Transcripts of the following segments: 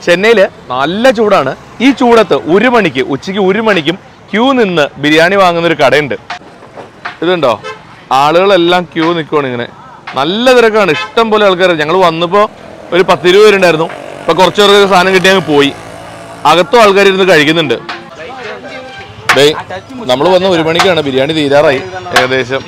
ചെന്നൈയിൽ നല്ല ചൂടാണ് ഈ ചൂടത്ത് ഒരു മണിക്ക് ഉച്ചയ്ക്ക് ഒരു മണിക്കും ക്യൂ നിന്ന് ബിരിയാണി വാങ്ങുന്ന ഒരു കടയുണ്ട് ഇതുണ്ടോ ആളുകളെല്ലാം ക്യൂ നിൽക്കുവാണ് ഇങ്ങനെ നല്ല തിരക്കാണ് ഇഷ്ടം പോലെ ആൾക്കാർ ഞങ്ങൾ വന്നപ്പോൾ ഒരു പത്തിരുപത് പേരുണ്ടായിരുന്നു ഇപ്പൊ കുറച്ച് പേർക്ക് സാധനം കിട്ടി അങ്ങ് പോയി അകത്തും ആൾക്കാർ ഇരുന്ന് കഴിക്കുന്നുണ്ട് ദേ നമ്മൾ വന്ന ഒരു മണിക്കാണ് ബിരിയാണി തീരാറായി ഏകദേശം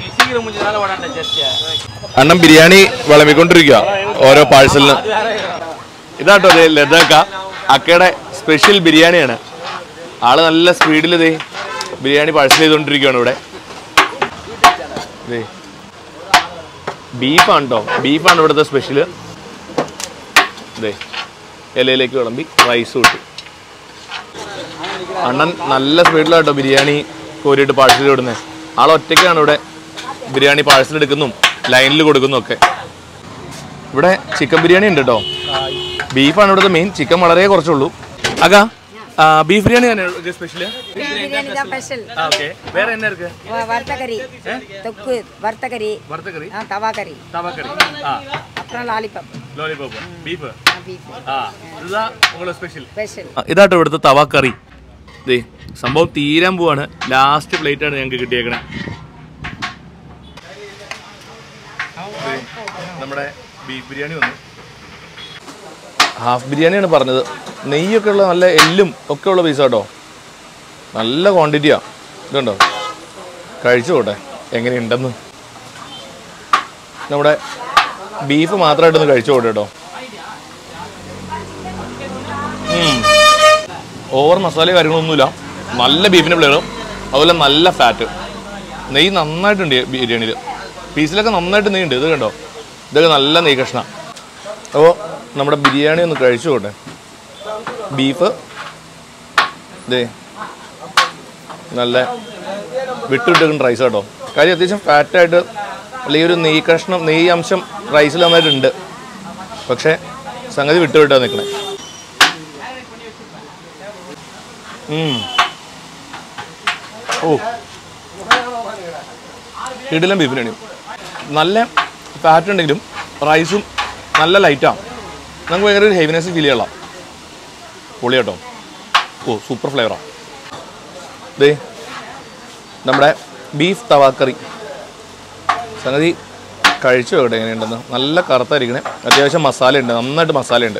അണ്ണൻ ബിരിയാണി വിളമ്പിക്കൊണ്ടിരിക്കുക ഓരോ പാഴ്സലിന് ഇതാട്ടോ അതെ ലതാക്ക അക്കയുടെ സ്പെഷ്യൽ ബിരിയാണിയാണ് ആള് നല്ല സ്പീഡിൽ ഇതേ ബിരിയാണി പാഴ്സൽ ചെയ്തുകൊണ്ടിരിക്കുകയാണ് ഇവിടെ ബീഫാണ് കേട്ടോ ബീഫാണ് ഇവിടുത്തെ സ്പെഷ്യൽ ഇതേ ഇലയിലേക്ക് വിളമ്പി റൈസ് കിട്ടും അണ്ണൻ നല്ല സ്പീഡിലാട്ടോ ബിരിയാണി കോരിയിട്ട് പാഴ്സൽ വിടുന്നത് ആൾ ഒറ്റയ്ക്കാണ് ഇവിടെ ബിരിയാണി പാഴ്സൽ എടുക്കുന്നതും ലൈനിൽ കൊടുക്കുന്നതും ഒക്കെ ഇവിടെ ചിക്കൻ ബിരിയാണി ഉണ്ട് കേട്ടോ ബീഫാണ് ഇവിടുത്തെ മെയിൻ ചിക്കൻ വളരെ കുറച്ചുള്ളൂ അകാ ബീഫ് ബിരിയാണി തന്നെ സ്പെഷ്യൽ பிரியாணி தான் ஸ்பெஷல் ഓക്കെ വേറെ എന്നാ இருக்கு வறுத்த கறி தொக்கு வறுத்த கறி വറുത്ത കറി ஆ, தவா கறி തവ കറി ആ அப்புறம் லாலிபப் ലോലിപോപ്പ് ബീഫ് பீஃப் ആ ഇതാ നിങ്ങളെ സ്പെഷ്യൽ ஸ்பெஷல் ഇതാട്ടോ ഇവിടുത്തെ തവ കറി ദേ സംഭവം തീരാൻ പോവാണ് ലാസ്റ്റ് പ്ലേറ്റ് ആണ് ഞങ്ങൾക്ക് കിട്ടിയേക്കണേ ദേ, നമ്മുടെ ബീഫ് ബിരിയാണി വന്നു ഹാഫ് ബിരിയാണിയാണ് പറഞ്ഞത് നെയ്യൊക്കെ ഉള്ള നല്ല എല്ലും ഒക്കെ ഉള്ള പീസ് കേട്ടോ നല്ല ക്വാണ്ടിറ്റിയാ ഇതുണ്ടോ കഴിച്ചു പോട്ടെ എങ്ങനെയുണ്ടെന്ന് നമ്മുടെ ബീഫ് മാത്രമായിട്ടൊന്ന് കഴിച്ചു പോട്ടെ കേട്ടോ ഓവർ മസാല കാര്യങ്ങളൊന്നുമില്ല നല്ല ബീഫിൻ്റെ ഫ്ലേവറും അതുപോലെ നല്ല ഫാറ്റ് നെയ്യ് നന്നായിട്ടുണ്ട് ഈ ബിരിയാണിയിൽ പീസിലൊക്കെ നന്നായിട്ട് നെയ്യുണ്ട് ഇത് കണ്ടോ ഇതൊക്കെ നല്ല നെയ്യ് കഷ്ണ അപ്പോൾ നമ്മുടെ ബിരിയാണി ഒന്ന് കഴിച്ചു പോട്ടെ ബീഫ് ഇതേ നല്ല വിട്ടുവിട്ടിരിക്കുന്ന റൈസ് കേട്ടോ കാര്യം അത്യാവശ്യം ഫാറ്റായിട്ട് അല്ലെങ്കിൽ ഒരു നെയ്യ് കഷ്ണം നെയ്യ് അംശം റൈസിൽ നന്നായിട്ടുണ്ട് പക്ഷേ സംഗതി വിട്ടുവിട്ടാ നിൽക്കണേ ഉം. ഓ ഇടലും ബീഫിനാണ് നല്ല ഫാറ്റ് ഉണ്ടെങ്കിലും റൈസും നല്ല ലൈറ്റാണ് നമുക്ക് ഭയങ്കര ഒരു ഹെവിനെസ് ഫീൽ ചെയ്യலாம் പൊളി കേട്ടോ ഓ സൂപ്പർ ഫ്ലേവറാണ് ദേ നമ്മുടെ ബീഫ് തവാക്കറി സംഗതി കഴിച്ചു നോക്കട്ടെ എങ്ങനെയുണ്ടെന്ന് നല്ല കറുത്തായിരിക്കണേ അത്യാവശ്യം മസാല ഉണ്ട് നന്നായിട്ട് മസാല ഉണ്ട്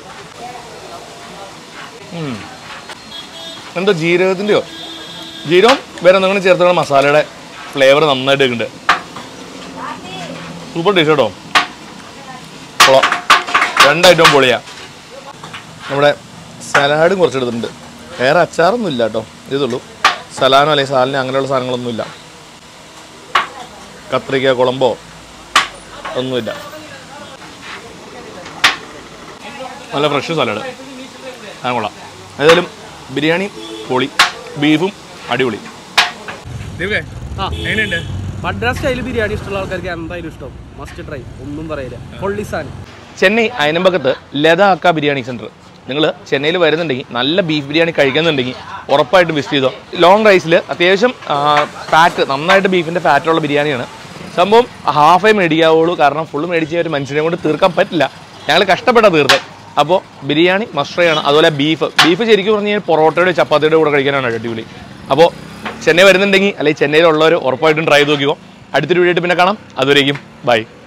എന്തോ ജീരകത്തിൻ്റെയോ ജീരകം വേറെ എന്തെങ്കിലും ചേർത്തുള്ള മസാലയുടെ ഫ്ലേവർ നന്നായിട്ട് ഉണ്ട് സൂപ്പർ ഡിഷ് കേട്ടോ കൊള്ളാം രണ്ട് ഐറ്റവും പൊളിയാ നമ്മുടെ സലാഡും കുറച്ച് എടുത്തിട്ടുണ്ട് വേറെ അച്ചാറൊന്നും ഇല്ല കേട്ടോ ഇതുള്ളൂ സലാനോ അല്ലെങ്കിൽ സാലിനോ അങ്ങനെയുള്ള സാധനങ്ങളൊന്നും ഇല്ല കത്രിക്ക കുളമ്പോ ഒന്നുമില്ല നല്ല ഫ്രഷ് സലാഡ് ആ കൊള്ളാം ഏതായാലും ബിരിയാണി പൊളി ബീഫും അടിപൊളി ആ. എങ്ങനെയുണ്ട് മദ്രാസ് സ്റ്റൈൽ ബിരിയാണി ഇഷ്ടമുള്ള ആൾക്കാർക്ക് എന്തായാലും ഇഷ്ടം മസ്റ്റ് ട്രൈ ഒന്നും പറയില്ല പൊള്ളിസാൻ ചെന്നൈ അയനമ്പക്കത്ത് ലത അക്ക ബിരിയാണി സെൻറ്റർ നിങ്ങൾ ചെന്നൈയിൽ വരുന്നുണ്ടെങ്കിൽ നല്ല ബീഫ് ബിരിയാണി കഴിക്കുന്നുണ്ടെങ്കിൽ ഉറപ്പായിട്ടും വിസിറ്റ് ചെയ്തോ ലോങ് റൈസിൽ അത്യാവശ്യം ഫാറ്റ് നന്നായിട്ട് ബീഫിൻ്റെ ഫാറ്റുള്ള ബിരിയാണിയാണ് സംഭവം ഹാഫേ മേടിക്കാവുള്ളൂ കാരണം ഫുള്ള് മേടിച്ച ഒരു മനുഷ്യനെ കൊണ്ട് തീർക്കാൻ പറ്റില്ല ഞങ്ങൾ കഷ്ടപ്പെട്ടാ തീർത്തേ അപ്പോൾ ബിരിയാണി മസ്റ്റ് ആണ് അതുപോലെ ബീഫ് ബീഫ് ശരിക്കും പറഞ്ഞു കഴിഞ്ഞാൽ പൊറോട്ടയുടെ ചപ്പാത്തിയുടെ കൂടെ കഴിക്കാനാണ് അടിപൊളി അപ്പോൾ ചെന്നൈ വരുന്നുണ്ടെങ്കിൽ അല്ലെങ്കിൽ ചെന്നൈയിലുള്ളവർ ഉറപ്പായിട്ടും ട്രൈ ചെയ്ത് നോക്കിയോ അടുത്തൊരു വീഡിയോ ആയിട്ട് പിന്നെ കാണാം അതുവരേക്കും ബൈ